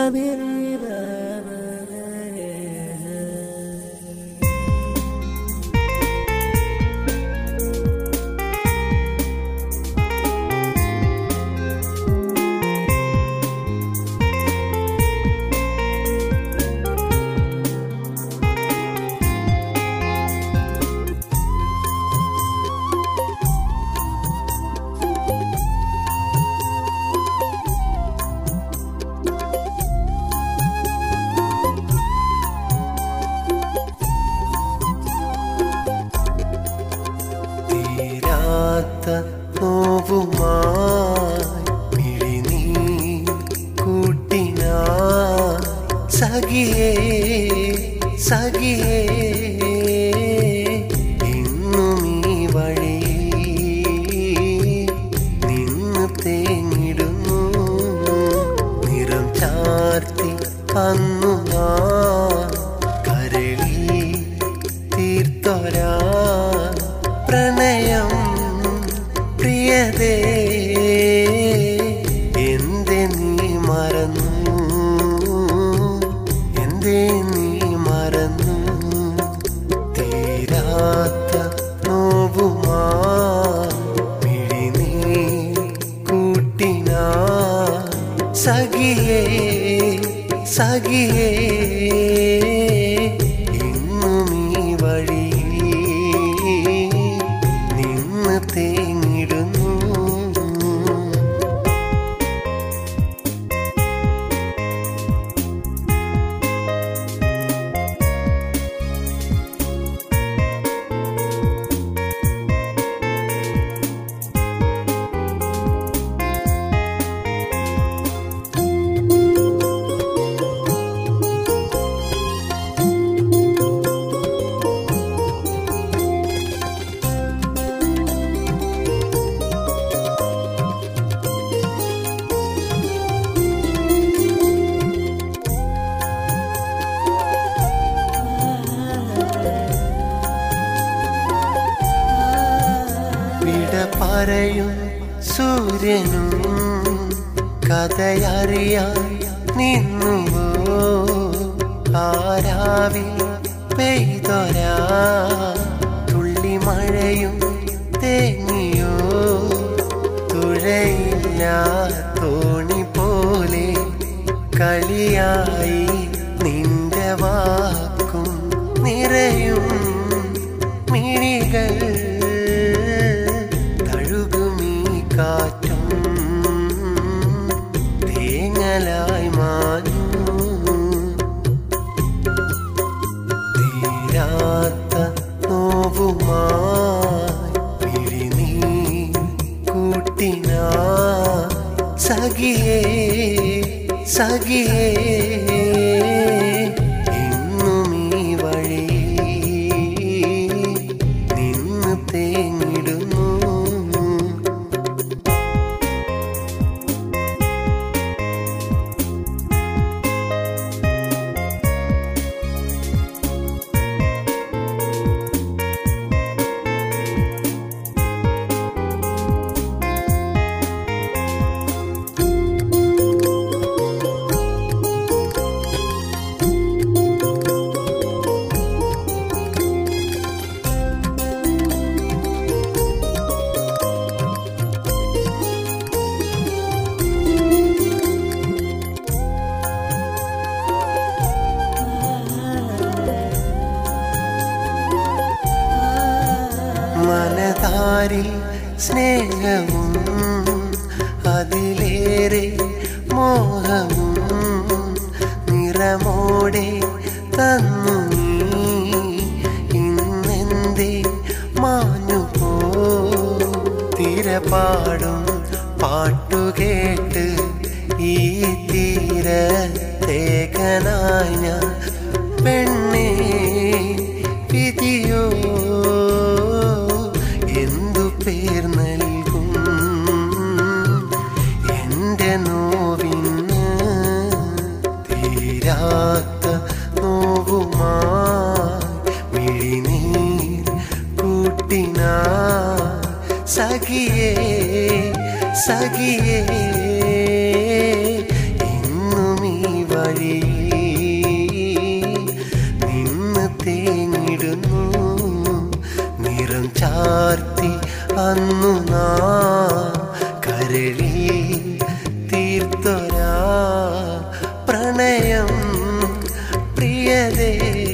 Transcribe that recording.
തീരാത്ത നോവുമായി പിഴിനീ കൂട്ടിനാ സഖിയേ സഖിയേ ഇന്നും ഈ വഴി നിന്ന് തേങ്ങിടുന്നു നിറം ചാർത്തി അന്നു ഞാൻ കരളി തീർത്തൊരാ പ്രണയം പ്രിയതേ എന്തേ നീ മറന്നു എന്തേ നീ മറന്നു തീരാത്ത നോവുമാ പിഴിനീ കൂട്ടിനാ സഖിയേ സഖിയേ ഇന്നും ഈ വഴിയിൽ നിന്ന് തേങ്ങിടുന്നു വിട പറയും സൂര്യനും കഥയറിയാൻ നിന്നുവോ ആരാവിൽ പെയ്തൊരാ തുള്ളി മഴയും തേങ്ങിയോ തുഴയില്ല തോണി പോലെ കളിയായി നിന്റെ വാക്കും നിറയും മിഴികൾ തഴുകുമീ കാറ്റും തേങ്ങലായി മാഞ്ഞു തീരാത്ത നോവുമായി പിഴിനീ കൂട്ടിനാ സഖിയേ സഖിയേ ഇന്നും ഈ വഴി നിന്ന് തേങ്ങിടുന്നു മനതാരിൽ സ്നേഹവും അതിലേറെ മോഹവും നിറമോടെ തന്നു നീ ഇന്നെന്തേ മാഞ്ഞു പോ തിരപാടും പാട്ടുകേട്ട് ഈ തീരത്തേകനായി ഞാൻ പെണ്ണേ വിധിയോ എന്തു പേർ നൽകും എന്റെ നോവിന് തീരാത്ത നോവുമായി മിഴിനീർ കൂട്ടിനാ സഖിയേ സഖിയേ ഇന്നും ഈ വഴി അന്നു നാം കരളിൽ തീർത്തൊരാ പ്രണയം പ്രിയതേ